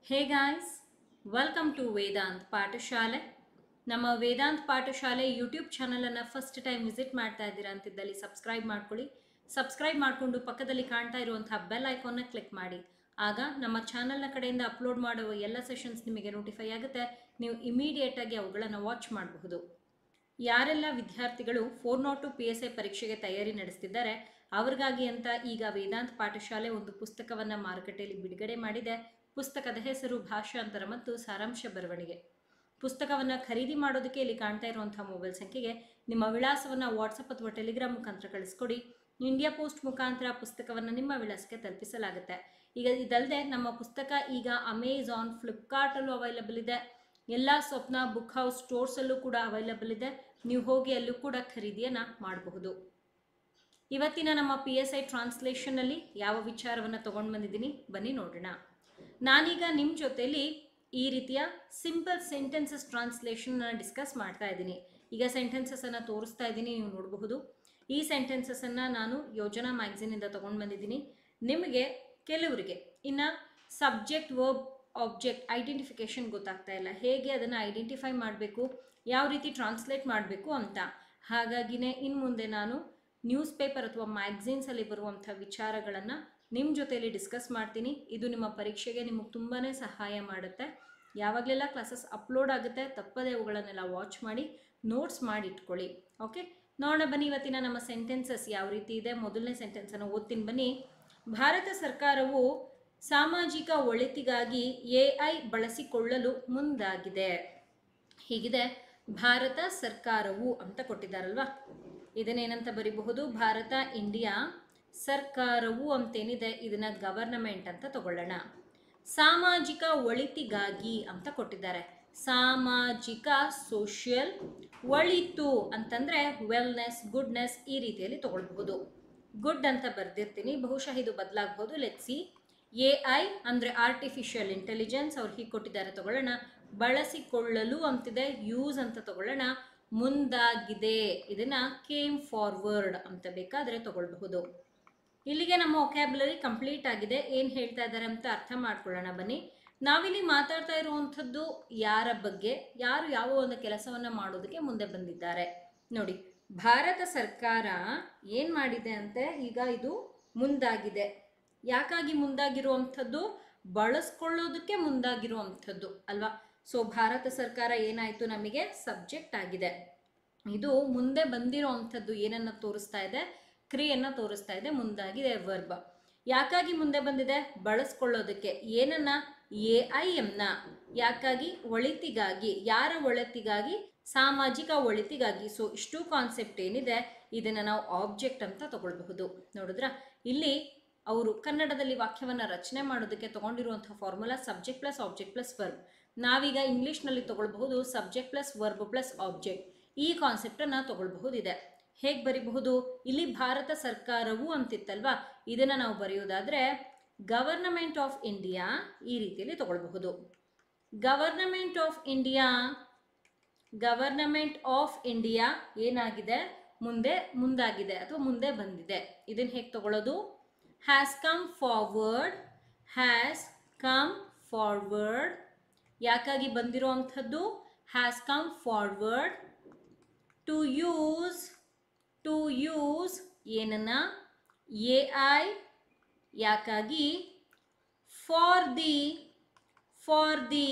hey guys welcome to Vedant Pathashale ನಮ್ಮ ವೇದಾಂತ್ ಪಾಠಶಾಲೆ YouTube ಚಾನಲನ್ನು ಫಸ್ಟ್ ಟೈಮ್ ವಿಸಿಟ್ ಮಾಡ್ತಾ ಇದ್ದೀರಾ ಅಂತಿದ್ದಲ್ಲಿ ಸಬ್ಸ್ಕ್ರೈಬ್ ಮಾಡ್ಕೊಳ್ಳಿ ಸಬ್ಸ್ಕ್ರೈಬ್ ಮಾಡಿಕೊಂಡು ಪಕ್ಕದಲ್ಲಿ ಕಾಣ್ತಾ ಇರುವಂತಹ ಬೆಲ್ ಐಕಾನ್ನ ಕ್ಲಿಕ್ ಮಾಡಿ ಆಗ ನಮ್ಮ ಚಾನಲ್ನ ಕಡೆಯಿಂದ ಅಪ್ಲೋಡ್ ಮಾಡುವ ಎಲ್ಲ ಸೆಷನ್ಸ್ ನಿಮಗೆ ನೋಟಿಫೈ ಆಗುತ್ತೆ ನೀವು ಇಮಿಡಿಯೇಟಾಗಿ ಅವುಗಳನ್ನು ವಾಚ್ ಮಾಡಬಹುದು ಯಾರೆಲ್ಲ ವಿದ್ಯಾರ್ಥಿಗಳು four nought two P S I ಪರೀಕ್ಷೆಗೆ ತಯಾರಿ ನಡೆಸ್ತಿದ್ದಾರೆ ಅವ್ರಿಗಾಗಿ ಅಂತ ಈಗ ವೇದಾಂತ್ ಪಾಠಶಾಲೆ ಒಂದು ಪುಸ್ತಕವನ್ನು ಮಾರುಕಟ್ಟೆಯಲ್ಲಿ ಬಿಡುಗಡೆ ಮಾಡಿದೆ ಪುಸ್ತಕದ ಹೆಸರು ಭಾಷಾಂತರ ಮತ್ತು ಸಾರಾಂಶ ಬರವಣಿಗೆ ಪುಸ್ತಕವನ್ನು ಖರೀದಿ ಮಾಡೋದಕ್ಕೆ ಇಲ್ಲಿ ಕಾಣ್ತಾ ಇರುವಂಥ ಮೊಬೈಲ್ ಸಂಖ್ಯೆಗೆ ನಿಮ್ಮ ವಿಳಾಸವನ್ನು ವಾಟ್ಸಪ್ ಅಥವಾ ಟೆಲಿಗ್ರಾಮ್ ಮುಖಾಂತರ ಕಳಿಸ್ಕೊಡಿ ಇಂಡಿಯಾ ಪೋಸ್ಟ್ ಮುಖಾಂತರ ಪುಸ್ತಕವನ್ನು ನಿಮ್ಮ ವಿಳಾಸಕ್ಕೆ ತಲುಪಿಸಲಾಗುತ್ತೆ ಈಗ ಇದಲ್ಲದೆ ನಮ್ಮ ಪುಸ್ತಕ ಈಗ ಅಮೆಝಾನ್ ಫ್ಲಿಪ್ಕಾರ್ಟಲ್ಲೂ ಅವೈಲಬಲ್ ಇದೆ ಎಲ್ಲ ಸ್ವಪ್ನ ಬುಕ್ ಹೌಸ್ ಸ್ಟೋರ್ಸಲ್ಲೂ ಕೂಡ ಅವೈಲಬಲ್ ಇದೆ ನೀವು ಹೋಗಿ ಅಲ್ಲೂ ಕೂಡ ಖರೀದಿಯನ್ನು ಮಾಡಬಹುದು ಇವತ್ತಿನ ನಮ್ಮ ಪಿ ಎಸ್ ಐ ಟ್ರಾನ್ಸ್ಲೇಷನ್ನಲ್ಲಿ ಯಾವ ವಿಚಾರವನ್ನು ತೊಗೊಂಡು ಬಂದಿದ್ದೀನಿ ಬನ್ನಿ ನೋಡೋಣ ನಾನೀಗ ನಿಮ್ಮ ಜೊತೆಲಿ ಈ ರೀತಿಯ ಸಿಂಪಲ್ ಸೆಂಟೆನ್ಸಸ್ ಟ್ರಾನ್ಸ್ಲೇಷನ್ನ ಡಿಸ್ಕಸ್ ಮಾಡ್ತಾ ಇದ್ದೀನಿ ಈಗ ಸೆಂಟೆನ್ಸಸನ್ನು ತೋರಿಸ್ತಾ ಇದ್ದೀನಿ ನೀವು ನೋಡಬಹುದು ಈ ಸೆಂಟೆನ್ಸಸನ್ನು ನಾನು ಯೋಜನಾ ಮ್ಯಾಗ್ಝಿನಿಂದ ತೊಗೊಂಡು ಬಂದಿದ್ದೀನಿ ನಿಮಗೆ ಕೆಲವರಿಗೆ ಇನ್ನು ಸಬ್ಜೆಕ್ಟ್ ವರ್ಬ್ ಆಬ್ಜೆಕ್ಟ್ ಐಡೆಂಟಿಫಿಕೇಷನ್ ಗೊತ್ತಾಗ್ತಾ ಇಲ್ಲ ಹೇಗೆ ಅದನ್ನು ಐಡೆಂಟಿಫೈ ಮಾಡಬೇಕು ಯಾವ ರೀತಿ ಟ್ರಾನ್ಸ್ಲೇಟ್ ಮಾಡಬೇಕು ಅಂತ ಹಾಗಾಗಿನೇ ಇನ್ನು ಮುಂದೆ ನಾನು ನ್ಯೂಸ್ ಪೇಪರ್ ಅಥವಾ ಮ್ಯಾಗ್ಝಿನ್ಸಲ್ಲಿ ಬರುವಂಥ ವಿಚಾರಗಳನ್ನು ನಿಮ್ಮ ಜೊತೆಯಲ್ಲಿ ಡಿಸ್ಕಸ್ ಮಾಡ್ತೀನಿ ಇದು ನಿಮ್ಮ ಪರೀಕ್ಷೆಗೆ ನಿಮಗೆ ತುಂಬಾ ಸಹಾಯ ಮಾಡುತ್ತೆ ಯಾವಾಗಲೆಲ್ಲ ಕ್ಲಾಸಸ್ ಅಪ್ಲೋಡ್ ಆಗುತ್ತೆ ತಪ್ಪದೆ ಅವುಗಳನ್ನೆಲ್ಲ ವಾಚ್ ಮಾಡಿ ನೋಟ್ಸ್ ಮಾಡಿ ಇಟ್ಕೊಳ್ಳಿ ಓಕೆ ನೋಡೋಣ ಬನ್ನಿ ಇವತ್ತಿನ ನಮ್ಮ ಸೆಂಟೆನ್ಸಸ್ ಯಾವ ರೀತಿ ಇದೆ ಮೊದಲನೇ ಸೆಂಟೆನ್ಸನ್ನು ಓದ್ತೀನಿ ಬನ್ನಿ ಭಾರತ ಸರ್ಕಾರವು ಸಾಮಾಜಿಕ ಒಳಿತಿಗಾಗಿ ಎ ಐ ಬಳಸಿಕೊಳ್ಳಲು ಮುಂದಾಗಿದೆ ಹೀಗಿದೆ ಭಾರತ ಸರ್ಕಾರವು ಅಂತ ಕೊಟ್ಟಿದ್ದಾರಲ್ವಾ ಇದನ್ನೇನಂತ ಬರಿಬಹುದು ಭಾರತ ಇಂಡಿಯಾ ಸರ್ಕಾರವು ಅಂತೇನಿದೆ ಇದನ್ನ ಗವರ್ನಮೆಂಟ್ ಅಂತ ತಗೊಳ್ಳೋಣ ಸಾಮಾಜಿಕ ಒಳಿತಿಗಾಗಿ ಅಂತ ಕೊಟ್ಟಿದ್ದಾರೆ ಸಾಮಾಜಿಕ ಸೋಷಿಯಲ್ ಒಳಿತು ಅಂತಂದ್ರೆ ವೆಲ್ನೆಸ್ ಗುಡ್ನೆಸ್ ಈ ರೀತಿಯಲ್ಲಿ ತಗೊಳ್ಬಹುದು ಗುಡ್ ಅಂತ ಬರ್ದಿರ್ತೀನಿ ಬಹುಶಃ ಇದು ಬದಲಾಗಬಹುದು ಲೆಟ್ಸಿ ಎ ಐ ಅಂದರೆ ಆರ್ಟಿಫಿಷಿಯಲ್ ಇಂಟೆಲಿಜೆನ್ಸ್ ಅವ್ರು ಹೀಗೆ ಕೊಟ್ಟಿದ್ದಾರೆ ತಗೊಳ್ಳೋಣ ಬಳಸಿಕೊಳ್ಳಲು ಅಂತಿದೆ ಯೂಸ್ ಅಂತ ತಗೊಳ್ಳೋಣ ಮುಂದಾಗಿದೆ ಇದನ್ನ ಕೇಮ್ ಫಾರ್ವರ್ಡ್ ಅಂತ ಬೇಕಾದರೆ ತಗೊಳ್ಬಹುದು ಇಲ್ಲಿಗೆ ನಮ್ಮ ಒಕ್ಯಾಬುಲರಿ ಕಂಪ್ಲೀಟ್ ಆಗಿದೆ ಏನು ಹೇಳ್ತಾ ಇದ್ದಾರೆ ಅಂತ ಅರ್ಥ ಮಾಡ್ಕೊಳ್ಳೋಣ ಬನ್ನಿ ನಾವಿಲ್ಲಿ ಮಾತಾಡ್ತಾ ಇರುವಂಥದ್ದು ಯಾರ ಬಗ್ಗೆ ಯಾರು ಯಾವ ಒಂದು ಕೆಲಸವನ್ನು ಮಾಡೋದಕ್ಕೆ ಮುಂದೆ ಬಂದಿದ್ದಾರೆ ನೋಡಿ ಭಾರತ ಸರ್ಕಾರ ಏನು ಮಾಡಿದೆ ಅಂತೆ ಈಗ ಇದು ಮುಂದಾಗಿದೆ ಯಾಕಾಗಿ ಮುಂದಾಗಿರುವಂಥದ್ದು ಬಳಸ್ಕೊಳ್ಳೋದಕ್ಕೆ ಮುಂದಾಗಿರುವಂಥದ್ದು ಅಲ್ವಾ ಸೊ ಭಾರತ ಸರ್ಕಾರ ಏನಾಯಿತು ನಮಗೆ ಸಬ್ಜೆಕ್ಟ್ ಆಗಿದೆ ಇದು ಮುಂದೆ ಬಂದಿರೋವಂಥದ್ದು ಏನನ್ನು ತೋರಿಸ್ತಾ ಇದೆ ಕ್ರಿಯೆಯನ್ನು ತೋರಿಸ್ತಾ ಇದೆ ಮುಂದಾಗಿದೆ ವರ್ಬ ಯಾಕಾಗಿ ಮುಂದೆ ಬಂದಿದೆ ಬಳಸ್ಕೊಳ್ಳೋದಕ್ಕೆ ಏನನ್ನ ಎ ಐ ಎಮ್ನ ಯಾಕಾಗಿ ಒಳಿತಿಗಾಗಿ ಯಾರ ಒಳಿತಿಗಾಗಿ ಸಾಮಾಜಿಕ ಒಳಿತಿಗಾಗಿ ಸೊ ಇಷ್ಟು ಕಾನ್ಸೆಪ್ಟ್ ಏನಿದೆ ಇದನ್ನು ನಾವು ಆಬ್ಜೆಕ್ಟ್ ಅಂತ ತಗೊಳ್ಬಹುದು ನೋಡಿದ್ರ ಇಲ್ಲಿ ಅವರು ಕನ್ನಡದಲ್ಲಿ ವಾಕ್ಯವನ್ನು ರಚನೆ ಮಾಡೋದಕ್ಕೆ ತಗೊಂಡಿರುವಂತಹ formula subject plus object plus verb ನಾವೀಗ ಇಂಗ್ಲೀಷ್ನಲ್ಲಿ ತಗೊಳ್ಬಹುದು subject plus verb plus object ಈ ಕಾನ್ಸೆಪ್ಟನ್ನು ತಗೊಳ್ಬಹುದಿದೆ ಹೇಗೆ ಬರಿಬಹುದು ಇಲ್ಲಿ ಭಾರತ ಸರ್ಕಾರವು ಅಂತಿತ್ತಲ್ವಾ ಇದನ್ನು ನಾವು ಬರೆಯೋದಾದರೆ ಗವರ್ನಮೆಂಟ್ ಆಫ್ ಇಂಡಿಯಾ ಈ ರೀತಿಯಲ್ಲಿ ತಗೊಳ್ಬಹುದು government of India government of India ಏನಾಗಿದೆ ಮುಂದೆ ಮುಂದಾಗಿದೆ ಅಥವಾ ಮುಂದೆ ಬಂದಿದೆ ಇದನ್ನು ಹೇಗೆ ತಗೊಳ್ಳೋದು has come forward has come forward ಯಾಕಾಗಿ ಬಂದಿರುವಂಥದ್ದು has come forward to use to use ಏನನ್ನ ಎ ಐ ಯಾಕಾಗಿ for the for the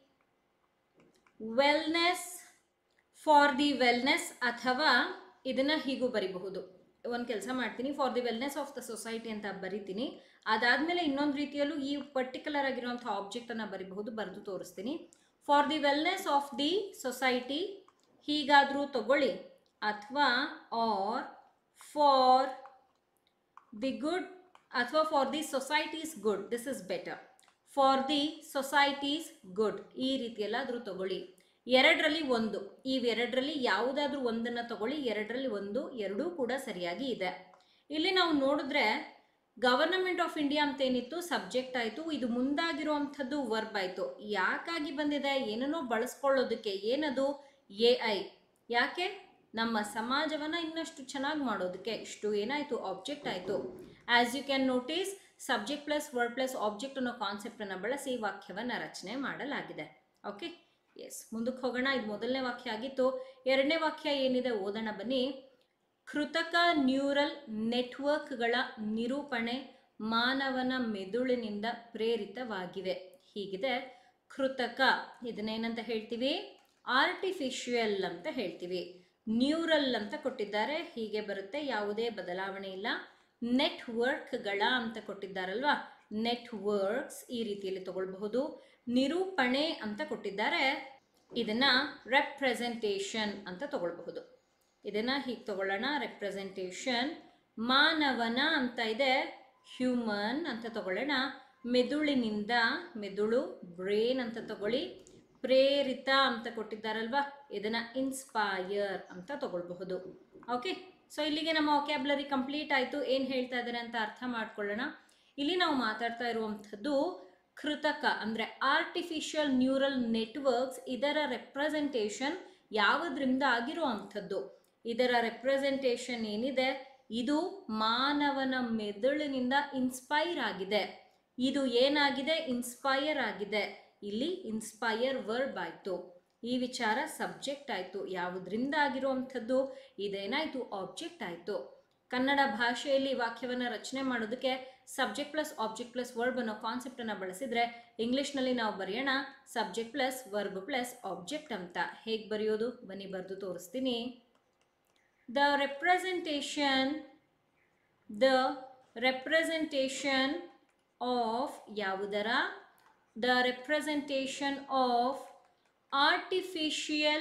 wellness for the wellness ಅಥವಾ ಇದನ್ನು ಹೀಗೂ ಬರಿಬಹುದು ಒಂದು ಕೆಲಸ ಮಾಡ್ತೀನಿ for the wellness of the society ಅಂತ ಬರಿತೀನಿ ಅದಾದಮೇಲೆ ಇನ್ನೊಂದು ರೀತಿಯಲ್ಲೂ ಈ ಪರ್ಟಿಕ್ಯುಲರ್ ಆಗಿರುವಂಥ ಆಬ್ಜೆಕ್ಟನ್ನು ಬರಿಬಹುದು ಬರೆದು ತೋರಿಸ್ತೀನಿ for the wellness of the society ಹೀಗಾದರೂ ತಗೊಳ್ಳಿ ಅಥವಾ ಆರ್ ಫಾರ್ ದಿ ಗುಡ್ ಅಥವಾ for the society's good this is better for the society's good ಈ ರೀತಿಯಲ್ಲಾದರೂ ತಗೊಳ್ಳಿ ಎರಡರಲ್ಲಿ ಒಂದು ಇವೆರಡರಲ್ಲಿ ಯಾವುದಾದ್ರೂ ಒಂದನ್ನು ತಗೊಳ್ಳಿ ಎರಡರಲ್ಲಿ ಒಂದು ಎರಡೂ ಕೂಡ ಸರಿಯಾಗಿ ಇದೆ ಇಲ್ಲಿ ನಾವು ನೋಡಿದ್ರೆ ಗವರ್ನಮೆಂಟ್ ಆಫ್ ಇಂಡಿಯಾ ಅಂತ ಏನಿತ್ತು ಸಬ್ಜೆಕ್ಟ್ ಆಯಿತು ಇದು ಮುಂದಾಗಿರುವಂಥದ್ದು ವರ್ಬ್ ಆಯಿತು ಯಾಕಾಗಿ ಬಂದಿದೆ ಏನನ್ನೋ ಬಳಸ್ಕೊಳ್ಳೋದಕ್ಕೆ ಏನದು ಎ ಐ ಯಾಕೆ ನಮ್ಮ ಸಮಾಜವನ್ನು ಇನ್ನಷ್ಟು ಚೆನ್ನಾಗಿ ಮಾಡೋದಕ್ಕೆ ಇಷ್ಟು ಏನಾಯಿತು ಆಬ್ಜೆಕ್ಟ್ ಆಯಿತು as you can notice subject plus word plus object ಅನ್ನೋ ಕಾನ್ಸೆಪ್ಟನ್ನು ಬಳಸಿ ವಾಕ್ಯವನ್ನು ರಚನೆ ಮಾಡಲಾಗಿದೆ ಓಕೆ ಎಸ್ ಮುಂದಕ್ಕೆ ಹೋಗೋಣ ಇದು ಮೊದಲನೇ ವಾಕ್ಯ ಆಗಿತ್ತು ಎರಡನೇ ವಾಕ್ಯ ಏನಿದೆ ಓದೋಣ ಬನ್ನಿ ಕೃತಕ ನ್ಯೂರಲ್ ನೆಟ್ವರ್ಕ್ಗಳ ನಿರೂಪಣೆ ಮಾನವನ ಮೆದುಳಿನಿಂದ ಪ್ರೇರಿತವಾಗಿವೆ ಹೀಗಿದೆ ಕೃತಕ ಇದನ್ನೇನಂತ ಹೇಳ್ತೀವಿ ಆರ್ಟಿಫಿಷಿಯಲ್ ಅಂತ ಹೇಳ್ತೀವಿ ನ್ಯೂರಲ್ ಅಂತ ಕೊಟ್ಟಿದ್ದಾರೆ ಹೀಗೆ ಬರುತ್ತೆ ಯಾವುದೇ ಬದಲಾವಣೆ ಇಲ್ಲ ನೆಟ್ವರ್ಕ್ಗಳ ಅಂತ ಕೊಟ್ಟಿದ್ದಾರಲ್ವಾ ನೆಟ್ವರ್ಕ್ಸ್ ಈ ರೀತಿಯಲ್ಲಿ ತಗೊಳ್ಬಹುದು ನಿರೂಪಣೆ ಅಂತ ಕೊಟ್ಟಿದ್ದಾರೆ ಇದನ್ನ ರೆಪ್ರೆಸೆಂಟೇಷನ್ ಅಂತ ತಗೊಳ್ಬಹುದು ಇದನ್ನ ಹೀಗೆ ತಗೊಳ್ಳೋಣ ರೆಪ್ರೆಸೆಂಟೇಷನ್ ಮಾನವನ ಅಂತ ಇದೆ ಹ್ಯೂಮನ್ ಅಂತ ತಗೊಳ್ಳೋಣ ಮೆದುಳಿನಿಂದ ಮೆದುಳು ಬ್ರೇನ್ ಅಂತ ತಗೊಳ್ಳಿ ಪ್ರೇರಿತ ಅಂತ ಕೊಟ್ಟಿದ್ದಾರಲ್ವಾ ಇದನ್ನ ಇನ್ಸ್ಪೈರ್ ಅಂತ ತಗೊಳ್ಬಹುದು ಓಕೆ ಸೊ ಇಲ್ಲಿಗೆ ನಮ್ಮ ಒಕ್ಯಾಬ್ಲರಿ ಕಂಪ್ಲೀಟ್ ಆಯಿತು ಏನು ಹೇಳ್ತಾ ಇದ್ದಾರೆ ಅಂತ ಅರ್ಥ ಮಾಡ್ಕೊಳ್ಳೋಣ ಇಲ್ಲಿ ನಾವು ಮಾತಾಡ್ತಾ ಇರುವಂಥದ್ದು ಕೃತಕ ಅಂದರೆ ಆರ್ಟಿಫಿಷಿಯಲ್ ನ್ಯೂರಲ್ ನೆಟ್ವರ್ಕ್ಸ್ ಇದರ ರೆಪ್ರೆಸೆಂಟೇಷನ್ ಯಾವುದರಿಂದ ಆಗಿರುವಂಥದ್ದು ಇದರ ರೆಪ್ರೆಸೆಂಟೇಷನ್ ಏನಿದೆ ಇದು ಮಾನವನ ಮೆದುಳಿನಿಂದ ಇನ್ಸ್ಪೈರ್ ಆಗಿದೆ ಇದು ಏನಾಗಿದೆ ಇನ್ಸ್ಪೈರ್ ಆಗಿದೆ ಇಲ್ಲಿ ಇನ್ಸ್ಪೈರ್ ವರ್ಬ್ ಆಯಿತು ಈ ವಿಚಾರ ಸಬ್ಜೆಕ್ಟ್ ಆಯಿತು ಯಾವುದರಿಂದ ಆಗಿರುವಂಥದ್ದು ಇದೇನಾಯಿತು ಆಬ್ಜೆಕ್ಟ್ ಆಯಿತು ಕನ್ನಡ ಭಾಷೆಯಲ್ಲಿ ವಾಕ್ಯವನ್ನು ರಚನೆ ಮಾಡೋದಕ್ಕೆ subject plus object plus verb ಅನ್ನೋ ಕಾನ್ಸೆಪ್ಟನ್ನು ಬಳಸಿದರೆ ಇಂಗ್ಲೀಷ್ನಲ್ಲಿ ನಾವು ಬರೆಯೋಣ subject plus verb plus object ಅಂತ ಹೇಗೆ ಬರೆಯೋದು ಬನ್ನಿ ಬರೆದು ತೋರಿಸ್ತೀನಿ the representation the representation of ಯಾವುದರ the representation of artificial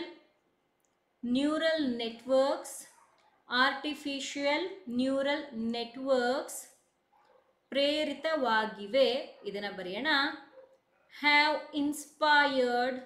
neural networks artificial neural networks ಪ್ರೇರಿತವಾಗಿವೆ ಇದನ್ನು ಬರೆಯೋಣ ಹ್ಯಾವ್ ಇನ್ಸ್ಪೈರ್ಡ್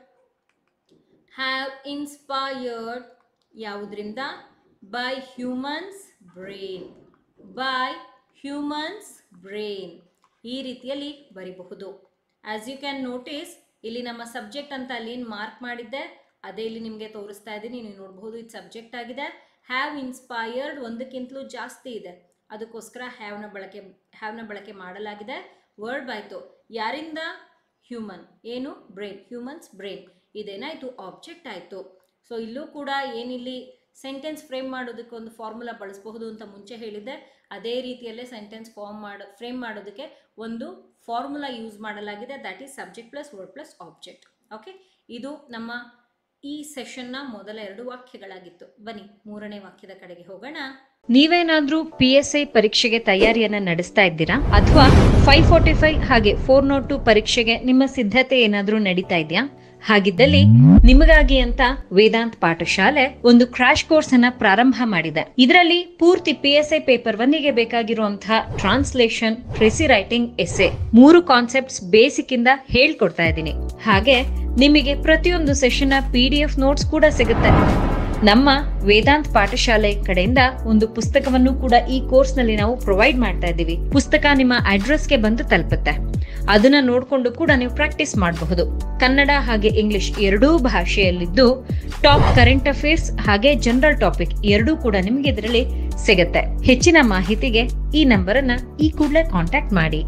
ಹ್ಯಾವ್ ಇನ್ಸ್ಪೈರ್ಡ್ ಯಾವುದರಿಂದ by humans brain by humans brain ಈ ರೀತಿಯಲ್ಲಿ ಬರಿಬಹುದು ಆಸ್ ಯು ಕ್ಯಾನ್ ನೋಟಿಸ್ ಇಲ್ಲಿ ನಮ್ಮ ಸಬ್ಜೆಕ್ಟ್ ಅಂತ ಅಲ್ಲಿ ಏನು ಮಾರ್ಕ್ ಮಾಡಿದ್ದೆ ಅದೇ ಇಲ್ಲಿ ನಿಮಗೆ ತೋರಿಸ್ತಾ ಇದ್ದೀನಿ ನೀವು ನೋಡಬಹುದು ಇದು ಸಬ್ಜೆಕ್ಟ್ ಆಗಿದೆ ಹ್ಯಾವ್ ಇನ್ಸ್ಪೈರ್ಡ್ ಒಂದಕ್ಕಿಂತಲೂ ಜಾಸ್ತಿ ಇದೆ ಅದಕ್ಕೋಸ್ಕರ ಹ್ಯಾವ್ನ ಬಳಕೆ ಹ್ಯಾವ್ನ ಬಳಕೆ ಮಾಡಲಾಗಿದೆ ವರ್ಡ್ ಆಯಿತು ಯಾರಿಂದ ಹ್ಯೂಮನ್ ಏನು ಬ್ರೈನ್ ಹ್ಯೂಮನ್ಸ್ ಬ್ರೈನ್ ಇದೇನಾಯಿತು ಆಬ್ಜೆಕ್ಟ್ ಆಯಿತು ಸೊ ಇಲ್ಲೂ ಕೂಡ ಏನಿಲ್ಲಿ ಸೆಂಟೆನ್ಸ್ ಫ್ರೇಮ್ ಮಾಡೋದಕ್ಕೆ ಒಂದು ಫಾರ್ಮುಲಾ ಬಳಸಬಹುದು ಅಂತ ಮುಂಚೆ ಹೇಳಿದ್ದೆ ಅದೇ ರೀತಿಯಲ್ಲೇ ಸೆಂಟೆನ್ಸ್ ಫಾರ್ಮ್ ಮಾಡೋ ಫ್ರೇಮ್ ಮಾಡೋದಕ್ಕೆ ಒಂದು ಫಾರ್ಮುಲಾ ಯೂಸ್ ಮಾಡಲಾಗಿದೆ that is subject plus word plus object okay ಇದು ನಮ್ಮ ಈ ಸೆಷನ್ನ ಮೊದಲ ಎರಡು ವಾಕ್ಯಗಳಾಗಿತ್ತು ಬನ್ನಿ ಮೂರನೇ ವಾಕ್ಯದ ಕಡೆಗೆ ಹೋಗೋಣ ನೀವೇನಾದ್ರೂ ಪಿ ಎಸ್ ಐ ಪರೀಕ್ಷೆಗೆ ತಯಾರಿಯನ್ನ ನಡೆಸ್ತಾ ಇದ್ದೀರಾ ಅಥವಾ ಫೈವ್ ಫೋರ್ಟಿ ಫೈವ್ ಹಾಗೆ ಫೋರ್ ನೋಟ್ ಟು ಪರೀಕ್ಷೆಗೆ ನಿಮ್ಮ ಸಿದ್ಧತೆ ಏನಾದ್ರೂ ನಡೀತಾ ಇದೆಯಾ ಹಾಗಿದ್ದಲ್ಲಿ ನಿಮಗಾಗಿ ಅಂತ ವೇದಾಂತ್ ಪಾಠಶಾಲೆ ಒಂದು ಕ್ರಾಶ್ ಕೋರ್ಸ್ ಅನ್ನ ಪ್ರಾರಂಭ ಮಾಡಿದೆ ಇದರಲ್ಲಿ ಪೂರ್ತಿ ಪಿ ಎಸ್ ಐ ಪೇಪರ್ ಒನ್ನಿಗೆ ಬೇಕಾಗಿರುವಂತಹ ಟ್ರಾನ್ಸ್ಲೇಷನ್ ಪ್ರೆಸಿ ರೈಟಿಂಗ್ ಎಸ್ಸೆ ಮೂರು ಕಾನ್ಸೆಪ್ಟ್ಸ್ ಬೇಸಿಕ್ ಇಂದ ಹೇಳ್ಕೊಡ್ತಾ ಇದ್ದೀನಿ ಹಾಗೆ ನಿಮಗೆ ಪ್ರತಿಯೊಂದು session P D F notes ಕೂಡ ಸಿಗುತ್ತೆ ನಮ್ಮ ವೇದಾಂತ್ ಪಾಠಶಾಲೆ ಕಡೆಯಿಂದ ಒಂದು ಪುಸ್ತಕವನ್ನು ಕೂಡ ಈ ಕೋರ್ಸ್ ನಲ್ಲಿ ನಾವು ಪ್ರೊವೈಡ್ ಮಾಡ್ತಾ ಇದ್ದೀವಿ ಪುಸ್ತಕ ನಿಮ್ಮ ಅಡ್ರೆಸ್ಗೆ ಬಂದು ತಲುಪುತ್ತೆ ಅದನ್ನ ನೋಡ್ಕೊಂಡು ಕೂಡ ನೀವು ಪ್ರಾಕ್ಟೀಸ್ ಮಾಡಬಹುದು ಕನ್ನಡ ಹಾಗೆ ಇಂಗ್ಲಿಷ್ ಎರಡೂ ಭಾಷೆಯಲ್ಲಿದ್ದು ಟಾಪ್ ಕರೆಂಟ್ ಅಫೇರ್ಸ್ ಹಾಗೆ ಜನರಲ್ ಟಾಪಿಕ್ ಎರಡೂ ಕೂಡ ನಿಮ್ಗೆ ಇದರಲ್ಲಿ ಸಿಗುತ್ತೆ ಹೆಚ್ಚಿನ ಮಾಹಿತಿಗೆ ಈ ನಂಬರ್ ಅನ್ನ ಈ ಕೂಡಲೇ ಕಾಂಟ್ಯಾಕ್ಟ್ ಮಾಡಿ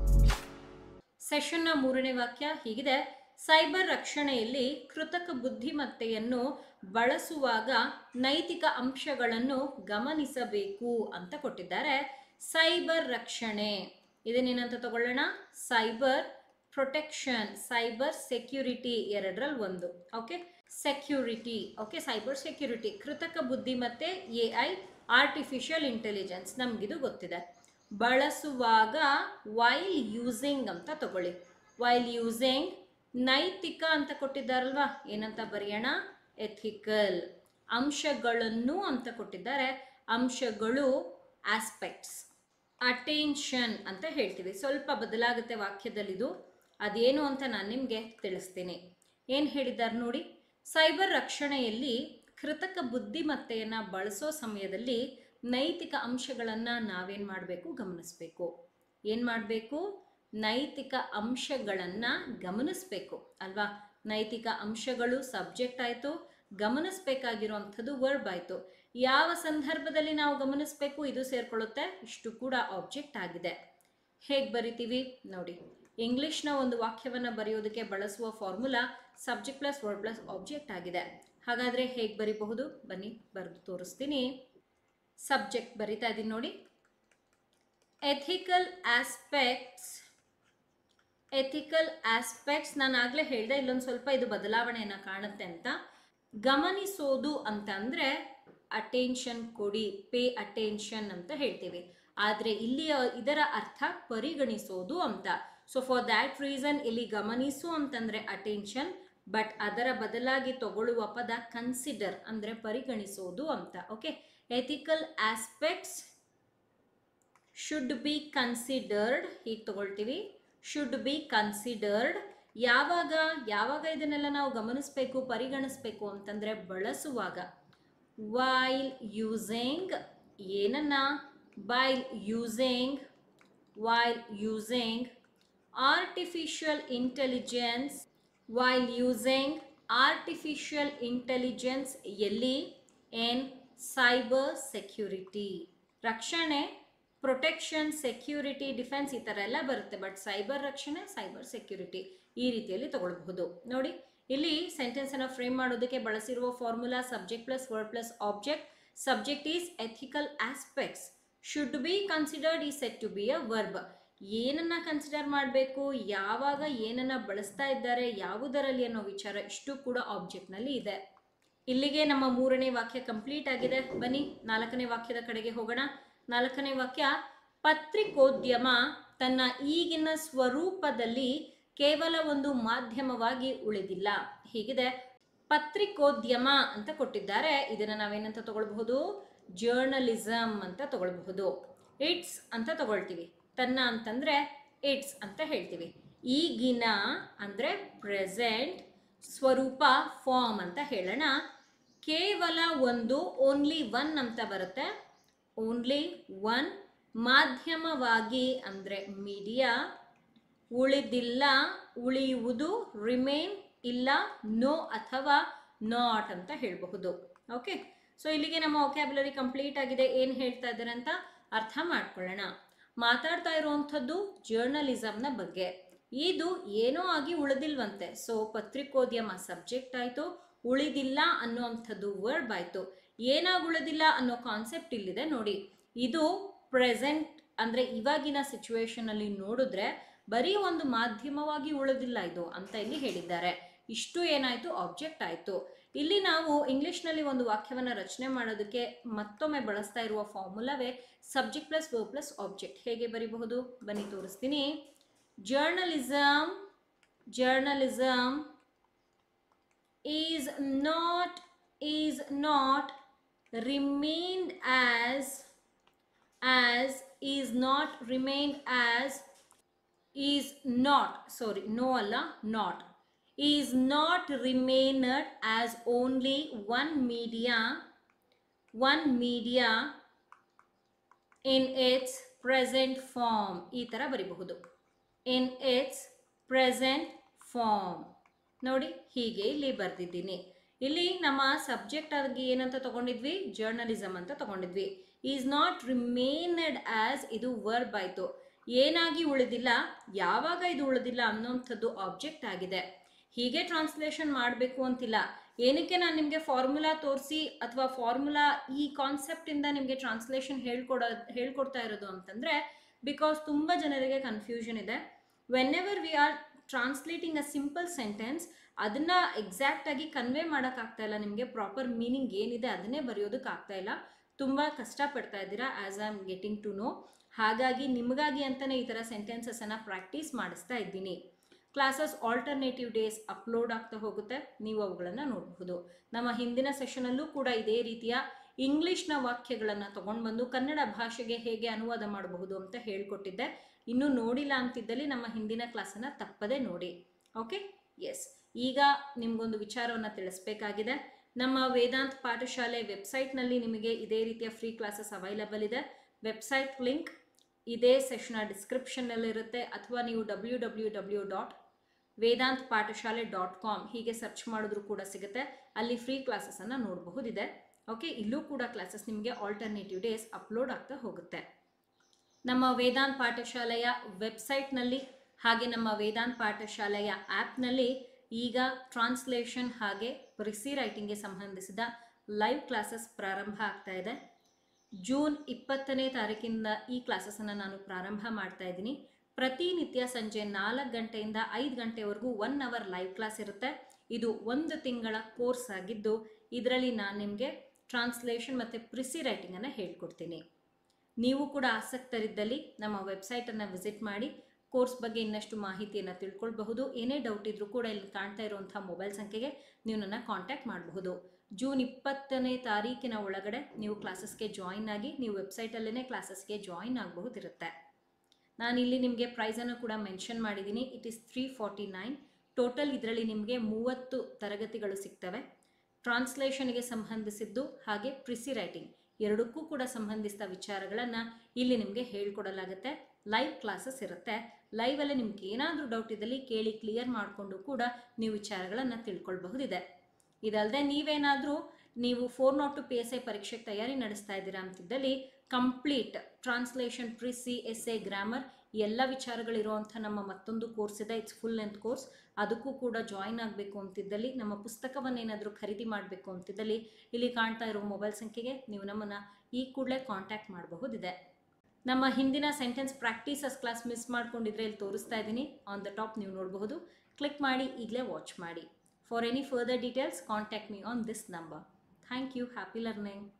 ಸೆಷನ್ನ ಮೂರನೇ ವಾಕ್ಯ ಹೀಗಿದೆ ಸೈಬರ್ ರಕ್ಷಣೆಯಲ್ಲಿ ಕೃತಕ ಬುದ್ಧಿಮತ್ತೆಯನ್ನು ಬಳಸುವಾಗ ನೈತಿಕ ಅಂಶಗಳನ್ನು ಗಮನಿಸಬೇಕು ಅಂತ ಕೊಟ್ಟಿದ್ದಾರೆ ಸೈಬರ್ ರಕ್ಷಣೆ ಇದನ್ನೇನಂತ ತಗೊಳ್ಳೋಣ ಸೈಬರ್ ಪ್ರೊಟೆಕ್ಷನ್ ಸೈಬರ್ ಸೆಕ್ಯೂರಿಟಿ ಎರಡರಲ್ಲಿ ಒಂದು okay security okay cyber security ಕೃತಕ ಬುದ್ಧಿಮತ್ತೆ ಎ ಐ ಆರ್ಟಿಫಿಷಿಯಲ್ ಇಂಟೆಲಿಜೆನ್ಸ್ ನಮಗಿದು ಗೊತ್ತಿದೆ ಬಳಸುವಾಗ ವೈಲ್ ಯೂಸಿಂಗ್ ಅಂತ ತಗೊಳ್ಳಿ ವೈಲ್ ಯೂಸಿಂಗ್ ನೈತಿಕ ಅಂತ ಕೊಟ್ಟಿದ್ದಾರಲ್ವಾ ಏನಂತ ಬರೆಯೋಣ ಎಥಿಕಲ್ ಅಂಶಗಳನ್ನು ಅಂತ ಕೊಟ್ಟಿದ್ದಾರೆ ಅಂಶಗಳು ಆಸ್ಪೆಕ್ಟ್ಸ್ ಅಟೆನ್ಷನ್ ಅಂತ ಹೇಳ್ತೀವಿ ಸ್ವಲ್ಪ ಬದಲಾಗುತ್ತೆ ವಾಕ್ಯದಲ್ಲಿದು ಅದೇನು ಅಂತ ನಾನು ನಿಮಗೆ ತಿಳಿಸ್ತೀನಿ ಏನು ಹೇಳಿದ್ದಾರೆ ನೋಡಿ ಸೈಬರ್ ರಕ್ಷಣೆಯಲ್ಲಿ ಕೃತಕ ಬುದ್ಧಿಮತ್ತೆಯನ್ನು ಬಳಸೋ ಸಮಯದಲ್ಲಿ ನೈತಿಕ ಅಂಶಗಳನ್ನು ನಾವೇನು ಮಾಡಬೇಕು ಗಮನಿಸಬೇಕು ಏನು ಮಾಡಬೇಕು ನೈತಿಕ ಅಂಶಗಳನ್ನು ಗಮನಿಸಬೇಕು ಅಲ್ವಾ ನೈತಿಕ ಅಂಶಗಳು ಸಬ್ಜೆಕ್ಟ್ ಆಯಿತು ಗಮನಿಸಬೇಕಾಗಿರುವಂಥದ್ದು ವರ್ಬ್ ಆಯಿತು ಯಾವ ಸಂದರ್ಭದಲ್ಲಿ ನಾವು ಗಮನಿಸಬೇಕು ಇದು ಸೇರ್ಕೊಳ್ಳುತ್ತೆ ಇಷ್ಟು ಕೂಡ ಆಬ್ಜೆಕ್ಟ್ ಆಗಿದೆ ಹೇಗೆ ಬರಿತೀವಿ ನೋಡಿ ಇಂಗ್ಲಿಷ್ನ ಒಂದು ವಾಕ್ಯವನ್ನು ಬರೆಯೋದಕ್ಕೆ ಬಳಸುವ formula subject plus word plus object ಆಗಿದೆ ಹಾಗಾದರೆ ಹೇಗೆ ಬರಿಬಹುದು ಬನ್ನಿ ಬರೆದು ತೋರಿಸ್ತೀನಿ ಸಬ್ಜೆಕ್ಟ್ ಬರಿತಾ ಇದ್ದೀನಿ ನೋಡಿ ಎಥಿಕಲ್ ಆಸ್ಪೆಕ್ಟ್ಸ್ ಎಥಿಕಲ್ ಆಸ್ಪೆಕ್ಟ್ಸ್ ನಾನು ಆಗಲೇ ಹೇಳಿದೆ ಇಲ್ಲೊಂದು ಸ್ವಲ್ಪ ಇದು ಬದಲಾವಣೆಯನ್ನು ಕಾಣುತ್ತೆ ಅಂತ ಗಮನಿಸೋದು ಅಂತ ಅಂದರೆ ಅಟೆನ್ಷನ್ ಕೊಡಿ ಪೇ ಅಟೆನ್ಷನ್ ಅಂತ ಹೇಳ್ತೀವಿ ಆದರೆ ಇಲ್ಲಿ ಇದರ ಅರ್ಥ ಪರಿಗಣಿಸೋದು ಅಂತ ಸೊ ಫಾರ್ ದ್ಯಾಟ್ ರೀಸನ್ ಇಲ್ಲಿ ಗಮನಿಸು ಅಂತಂದರೆ ಅಟೆನ್ಷನ್ ಬಟ್ ಅದರ ಬದಲಾಗಿ ತಗೊಳ್ಳುವ ಪದ ಕನ್ಸಿಡರ್ ಅಂದರೆ ಪರಿಗಣಿಸೋದು ಅಂತ okay ethical aspects should be considered ಹೀಗೆ ತಗೊಳ್ತೀವಿ ಶುಡ್ ಬಿ ಕನ್ಸಿಡರ್ಡ್ ಯಾವಾಗ ಯಾವಾಗ ಇದನ್ನೆಲ್ಲ ನಾವು ಗಮನಿಸಬೇಕು ಪರಿಗಣಿಸಬೇಕು ಅಂತಂದರೆ ಬಳಸುವಾಗ ವೈಲ್ ಯೂಸಿಂಗ್ ಏನನ್ನ while using while using artificial intelligence while using artificial intelligence ಎಲ್ಲಿ ಎನ್ ಸೈಬರ್ ಸೆಕ್ಯೂರಿಟಿ ರಕ್ಷಣೆ ಪ್ರೊಟೆಕ್ಷನ್ ಸೆಕ್ಯೂರಿಟಿ ಡಿಫೆನ್ಸ್ ಈ ಥರ ಎಲ್ಲ ಬರುತ್ತೆ ಬಟ್ ಸೈಬರ್ ರಕ್ಷಣೆ ಸೈಬರ್ ಸೆಕ್ಯೂರಿಟಿ ಈ ರೀತಿಯಲ್ಲಿ ತಗೊಳ್ಬಹುದು ನೋಡಿ ಇಲ್ಲಿ ಸೆಂಟೆನ್ಸನ್ನು ಫ್ರೇಮ್ ಮಾಡೋದಕ್ಕೆ ಬಳಸಿರುವ formula subject plus word plus object subject is ethical aspects should be considered ಈ set to be a verb ಏನನ್ನ ಕನ್ಸಿಡರ್ ಮಾಡಬೇಕು ಯಾವಾಗ ಏನನ್ನ ಬಳಸ್ತಾ ಇದ್ದಾರೆ ಯಾವುದರಲ್ಲಿ ಅನ್ನೋ ವಿಚಾರ ಇಷ್ಟು ಕೂಡ ಆಬ್ಜೆಕ್ಟ್ನಲ್ಲಿ ಇದೆ ಇಲ್ಲಿಗೆ ನಮ್ಮ ಮೂರನೇ ವಾಕ್ಯ ಕಂಪ್ಲೀಟ್ ಆಗಿದೆ ಬನ್ನಿ ನಾಲ್ಕನೇ ವಾಕ್ಯದ ಕಡೆಗೆ ಹೋಗೋಣ ನಾಲ್ಕನೇ ವಾಕ್ಯ ಪತ್ರಿಕೋದ್ಯಮ ತನ್ನ ಈಗಿನ ಸ್ವರೂಪದಲ್ಲಿ ಕೇವಲ ಒಂದು ಮಾಧ್ಯಮವಾಗಿ ಉಳಿದಿಲ್ಲ ಹೀಗಿದೆ ಪತ್ರಿಕೋದ್ಯಮ ಅಂತ ಕೊಟ್ಟಿದ್ದಾರೆ ಇದನ್ನು ನಾವೇನಂತ ತಗೊಳ್ಬಹುದು ಜರ್ನಲಿಸಮ್ ಅಂತ ತಗೊಳ್ಬಹುದು ಇಟ್ಸ್ ಅಂತ ತಗೊಳ್ತೀವಿ ತನ್ನ ಅಂತಂದ್ರೆ ಇಟ್ಸ್ ಅಂತ ಹೇಳ್ತೀವಿ ಈಗಿನ ಅಂದರೆ ಪ್ರೆಸೆಂಟ್ ಸ್ವರೂಪ ಫಾರ್ಮ್ ಅಂತ ಹೇಳೋಣ ಕೇವಲ ಒಂದು ಓನ್ಲಿ ಒನ್ ಅಂತ ಬರುತ್ತೆ ಓನ್ಲಿ ಒನ್ ಮಾಧ್ಯಮವಾಗಿ ಅಂದರೆ ಮೀಡಿಯಾ ಉಳಿದಿಲ್ಲ ಉಳಿಯುವುದು ರಿಮೇನ್ ಇಲ್ಲ ನೋ ಅಥವಾ ನಾಟ್ ಅಂತ ಹೇಳಬಹುದು ಓಕೆ ಸೊ ಇಲ್ಲಿಗೆ ನಮ್ಮ ಒಕ್ಯಾಬುಲರಿ ಕಂಪ್ಲೀಟ್ ಆಗಿದೆ ಏನು ಹೇಳ್ತಾ ಇದ್ದಾರೆ ಅಂತ ಅರ್ಥ ಮಾಡ್ಕೊಳ್ಳೋಣ ಮಾತಾಡ್ತಾ ಇರುವಂಥದ್ದು ಜರ್ನಲಿಸಮ್ನ ಬಗ್ಗೆ ಇದು ಏನೋ ಆಗಿ ಉಳಿದಿಲ್ವಂತೆ ಸೊ ಪತ್ರಿಕೋದ್ಯಮ ಸಬ್ಜೆಕ್ಟ್ ಆಯಿತು ಉಳಿದಿಲ್ಲ ಅನ್ನುವಂಥದ್ದು ವರ್ಬ್ ಆಯಿತು ಏನಾಗಿ ಉಳಿದಿಲ್ಲ ಅನ್ನೋ ಕಾನ್ಸೆಪ್ಟ್ ಇಲ್ಲಿದೆ ನೋಡಿ ಇದು ಪ್ರೆಸೆಂಟ್ ಅಂದರೆ ಇವಾಗಿನ ಸಿಚುವೇಶನಲ್ಲಿ ನೋಡಿದ್ರೆ ಬರೀ ಒಂದು ಮಾಧ್ಯಮವಾಗಿ ಉಳಿದಿಲ್ಲ ಇದು ಅಂತ ಇಲ್ಲಿ ಹೇಳಿದ್ದಾರೆ ಇಷ್ಟು ಏನಾಯಿತು ಆಬ್ಜೆಕ್ಟ್ ಆಯಿತು ಇಲ್ಲಿ ನಾವು ಇಂಗ್ಲಿಷ್ನಲ್ಲಿ ಒಂದು ವಾಕ್ಯವನ್ನು ರಚನೆ ಮಾಡೋದಕ್ಕೆ ಮತ್ತೊಮ್ಮೆ ಬಳಸ್ತಾ ಇರುವ ಫಾರ್ಮುಲಾವೇ subject plus verb plus object ಹೇಗೆ ಬರಿಬಹುದು ಬನ್ನಿ ತೋರಿಸ್ತೀನಿ journalism journalism is not is not remained as as is not remained as is not sorry no Allah not is not remained as only one media one media in its present form ಈ ಥರ ಬರಿಬಹುದು in its present form ನೋಡಿ ಹೀಗೆ ಇಲ್ಲಿ ಬರೆದಿದ್ದೀನಿ ಇಲ್ಲಿ ನಮ್ಮ subject ಆಗಿ ಏನಂತ ತಗೊಂಡಿದ್ವಿ ಜರ್ನಲಿಸಮ್ ಅಂತ ತಗೊಂಡಿದ್ವಿ ಈಸ್ ನಾಟ್ ರಿಮೇನಡ್ ಆಸ್ ಇದು ವರ್ಬ್ ಆಯಿತು ಏನಾಗಿ ಉಳಿದಿಲ್ಲ ಯಾವಾಗ ಇದು ಉಳಿದಿಲ್ಲ ಅನ್ನೋಂಥದ್ದು ಆಬ್ಜೆಕ್ಟ್ ಆಗಿದೆ ಹೀಗೆ ಟ್ರಾನ್ಸ್ಲೇಷನ್ ಮಾಡಬೇಕು ಅಂತಿಲ್ಲ ಏನಕ್ಕೆ ನಾನು ನಿಮಗೆ ಫಾರ್ಮುಲಾ ತೋರಿಸಿ ಅಥವಾ ಫಾರ್ಮುಲಾ ಈ ಕಾನ್ಸೆಪ್ಟಿಂದ ನಿಮಗೆ ಟ್ರಾನ್ಸ್ಲೇಷನ್ ಹೇಳ್ಕೊಡೋ ಹೇಳ್ಕೊಡ್ತಾ ಇರೋದು ಅಂತಂದರೆ ಬಿಕಾಸ್ ತುಂಬ ಜನರಿಗೆ ಕನ್ಫ್ಯೂಷನ್ ಇದೆ whenever we are translating a simple sentence ಅದನ್ನು ಎಕ್ಸಾಕ್ಟಾಗಿ ಕನ್ವೆ ಮಾಡೋಕ್ಕಾಗ್ತಾ ಇಲ್ಲ ನಿಮಗೆ ಪ್ರಾಪರ್ ಮೀನಿಂಗ್ ಏನಿದೆ ಅದನ್ನೇ ಬರೆಯೋದಕ್ಕಾಗ್ತಾ ಇಲ್ಲ ತುಂಬ ಕಷ್ಟಪಡ್ತಾ ಇದ್ದೀರಾ as I am getting to know ಹಾಗಾಗಿ ನಿಮಗಾಗಿ ಅಂತಲೇ ಈ ಥರ ಸೆಂಟೆನ್ಸಸನ್ನು ಪ್ರಾಕ್ಟೀಸ್ ಮಾಡಿಸ್ತಾ ಇದ್ದೀನಿ ಕ್ಲಾಸಸ್ ಆಲ್ಟರ್ನೇಟಿವ್ ಡೇಸ್ ಅಪ್ಲೋಡ್ ಆಗ್ತಾ ಹೋಗುತ್ತೆ ನೀವು ಅವುಗಳನ್ನು ನೋಡಬಹುದು ನಮ್ಮ ಹಿಂದಿನ ಸೆಷನಲ್ಲೂ ಕೂಡ ಇದೇ ರೀತಿಯ ಇಂಗ್ಲಿಷ್ನ ವಾಕ್ಯಗಳನ್ನು ತೊಗೊಂಡು ಬಂದು ಕನ್ನಡ ಭಾಷೆಗೆ ಹೇಗೆ ಅನುವಾದ ಮಾಡಬಹುದು ಅಂತ ಹೇಳ್ಕೊಟ್ಟಿದ್ದೆ ಇನ್ನೂ ನೋಡಿಲ್ಲ ಅಂತಿದ್ದಲ್ಲಿ ನಮ್ಮ ಹಿಂದಿನ ಕ್ಲಾಸನ್ನು ತಪ್ಪದೇ ನೋಡಿ ಓಕೆ ಎಸ್ ಈಗ ನಿಮಗೊಂದು ವಿಚಾರವನ್ನು ತಿಳಿಸ್ಬೇಕಾಗಿದೆ ನಮ್ಮ ವೇದಾಂತ್ ಪಾಠಶಾಲೆ ವೆಬ್ಸೈಟ್ನಲ್ಲಿ ನಿಮಗೆ ಇದೇ ರೀತಿಯ ಫ್ರೀ ಕ್ಲಾಸಸ್ ಅವೈಲಬಲ್ ಇದೆ ವೆಬ್ಸೈಟ್ ಲಿಂಕ್ ಇದೇ ಸೆಷನ ಡಿಸ್ಕ್ರಿಪ್ಷನ್ನಲ್ಲಿರುತ್ತೆ ಅಥವಾ ನೀವು W W W dot Vedant Pathashale dot com ಹೀಗೆ ಸರ್ಚ್ ಮಾಡಿದ್ರೂ ಕೂಡ ಸಿಗುತ್ತೆ ಅಲ್ಲಿ ಫ್ರೀ ಕ್ಲಾಸಸನ್ನು ನೋಡಬಹುದಿದೆ ಓಕೆ ಇಲ್ಲೂ ಕೂಡ ಕ್ಲಾಸಸ್ ನಿಮಗೆ ಆಲ್ಟರ್ನೇಟಿವ್ ಡೇಸ್ ಅಪ್ಲೋಡ್ ಆಗ್ತಾ ಹೋಗುತ್ತೆ ನಮ್ಮ ವೇದಾಂತ್ ಪಾಠಶಾಲೆಯ ವೆಬ್ಸೈಟ್ನಲ್ಲಿ ಹಾಗೆ ನಮ್ಮ ವೇದಾಂತ್ ಪಾಠಶಾಲೆಯ ಆ್ಯಪ್ನಲ್ಲಿ ಈಗ ಟ್ರಾನ್ಸ್ಲೇಷನ್ ಹಾಗೆ ರಿಸಿ ರೈಟಿಂಗ್ಗೆ ಸಂಬಂಧಿಸಿದ ಲೈವ್ ಕ್ಲಾಸಸ್ ಪ್ರಾರಂಭ ಆಗ್ತಾ ಇದೆ ಜೂನ್ ಇಪ್ಪತ್ತನೇ ತಾರೀಕಿಂದ ಈ ಕ್ಲಾಸಸನ್ನು ನಾನು ಪ್ರಾರಂಭ ಮಾಡ್ತಾ ಇದ್ದೀನಿ ಪ್ರತಿನಿತ್ಯ ಸಂಜೆ ನಾಲ್ಕು ಗಂಟೆಯಿಂದ ಐದು ಗಂಟೆವರೆಗೂ ಒನ್ ಅವರ್ ಲೈವ್ ಕ್ಲಾಸ್ ಇರುತ್ತೆ ಇದು ಒಂದು ತಿಂಗಳ ಕೋರ್ಸ್ ಆಗಿದ್ದು ಇದರಲ್ಲಿ ನಾನು ನಿಮಗೆ ಟ್ರಾನ್ಸ್ಲೇಷನ್ ಮತ್ತು ಪ್ರಿಸಿ ರೈಟಿಂಗನ್ನು ಹೇಳ್ಕೊಡ್ತೀನಿ ನೀವು ಕೂಡ ಆಸಕ್ತರಿದ್ದಲ್ಲಿ ನಮ್ಮ ವೆಬ್ಸೈಟನ್ನು ವಿಸಿಟ್ ಮಾಡಿ ಕೋರ್ಸ್ ಬಗ್ಗೆ ಇನ್ನಷ್ಟು ಮಾಹಿತಿಯನ್ನು ತಿಳ್ಕೊಳ್ಬಹುದು ಏನೇ ಡೌಟ್ ಇದ್ರೂ ಕೂಡ ಇಲ್ಲಿ ಕಾಣ್ತಾ ಇರುವಂಥ ಮೊಬೈಲ್ ಸಂಖ್ಯೆಗೆ ನೀವು ನನ್ನ ಕಾಂಟ್ಯಾಕ್ಟ್ ಮಾಡಬಹುದು ಜೂನ್ ಇಪ್ಪತ್ತನೇ ತಾರೀಕಿನ ಒಳಗಡೆ ನೀವು ಕ್ಲಾಸಸ್ಗೆ ಜಾಯಿನ್ ಆಗಿ ನೀವು ವೆಬ್ಸೈಟಲ್ಲೇ ಕ್ಲಾಸಸ್ಗೆ ಜಾಯಿನ್ ಆಗಬಹುದಿರುತ್ತೆ ನಾನಿಲ್ಲಿ ನಿಮಗೆ ಪ್ರೈಸನ್ನು ಕೂಡ ಮೆನ್ಷನ್ ಮಾಡಿದ್ದೀನಿ it is three forty nine total ಇದರಲ್ಲಿ ನಿಮಗೆ ಮೂವತ್ತು ತರಗತಿಗಳು ಸಿಗ್ತವೆ ಟ್ರಾನ್ಸ್ಲೇಷನ್ಗೆ ಸಂಬಂಧಿಸಿದ್ದು ಹಾಗೆ ಪ್ರಿಸಿ ರೈಟಿಂಗ್ ಎರಡಕ್ಕೂ ಕೂಡ ಸಂಬಂಧಿಸಿದ ವಿಚಾರಗಳನ್ನು ಇಲ್ಲಿ ನಿಮಗೆ ಹೇಳ್ಕೊಡಲಾಗುತ್ತೆ ಲೈವ್ ಕ್ಲಾಸಸ್ ಇರುತ್ತೆ ಲೈವಲ್ಲಿ ನಿಮ್ಗೆ ಏನಾದರೂ ಡೌಟ್ ಇದ್ದಲ್ಲಿ ಕೇಳಿ ಕ್ಲಿಯರ್ ಮಾಡಿಕೊಂಡು ಕೂಡ ನೀವು ವಿಚಾರಗಳನ್ನು ತಿಳ್ಕೊಳ್ಬಹುದಿದೆ ಇದಲ್ಲದೆ ನೀವೇನಾದರೂ ನೀವು four nought two P S I ಪರೀಕ್ಷೆಗೆ ತಯಾರಿ ನಡೆಸ್ತಾ ಇದ್ದೀರಾ ಅಂತಿದ್ದಲ್ಲಿ complete translation precis essay grammar ಎಲ್ಲ ವಿಚಾರಗಳಿರುವಂಥ ನಮ್ಮ ಮತ್ತೊಂದು ಕೋರ್ಸ್ ಇದೆ ಇಟ್ಸ್ ಫುಲ್ ಲೆಂತ್ ಕೋರ್ಸ್ ಅದಕ್ಕೂ ಕೂಡ ಜಾಯಿನ್ ಆಗಬೇಕು ಅಂತಿದ್ದಲ್ಲಿ ನಮ್ಮ ಪುಸ್ತಕವನ್ನೇನಾದರೂ ಖರೀದಿ ಮಾಡಬೇಕು ಅಂತಿದ್ದಲ್ಲಿ ಇಲ್ಲಿ ಕಾಣ್ತಾ ಇರೋ ಮೊಬೈಲ್ ಸಂಖ್ಯೆಗೆ ನೀವು ನಮ್ಮನ್ನು ಈ ಕೂಡಲೇ ಕಾಂಟ್ಯಾಕ್ಟ್ ಮಾಡಬಹುದಿದೆ ನಮ್ಮ ಹಿಂದಿನ ಸೆಂಟೆನ್ಸ್ ಪ್ರಾಕ್ಟೀಸಸ್ ಕ್ಲಾಸ್ ಮಿಸ್ ಮಾಡ್ಕೊಂಡಿದ್ರೆ ಇಲ್ಲಿ ತೋರಿಸ್ತಾ ಇದ್ದೀನಿ ಆನ್ ದ ಟಾಪ್ ನೀವು ನೋಡಬಹುದು ಕ್ಲಿಕ್ ಮಾಡಿ ಈಗಲೇ ವಾಚ್ ಮಾಡಿ for any further details contact me on this number thank you happy learning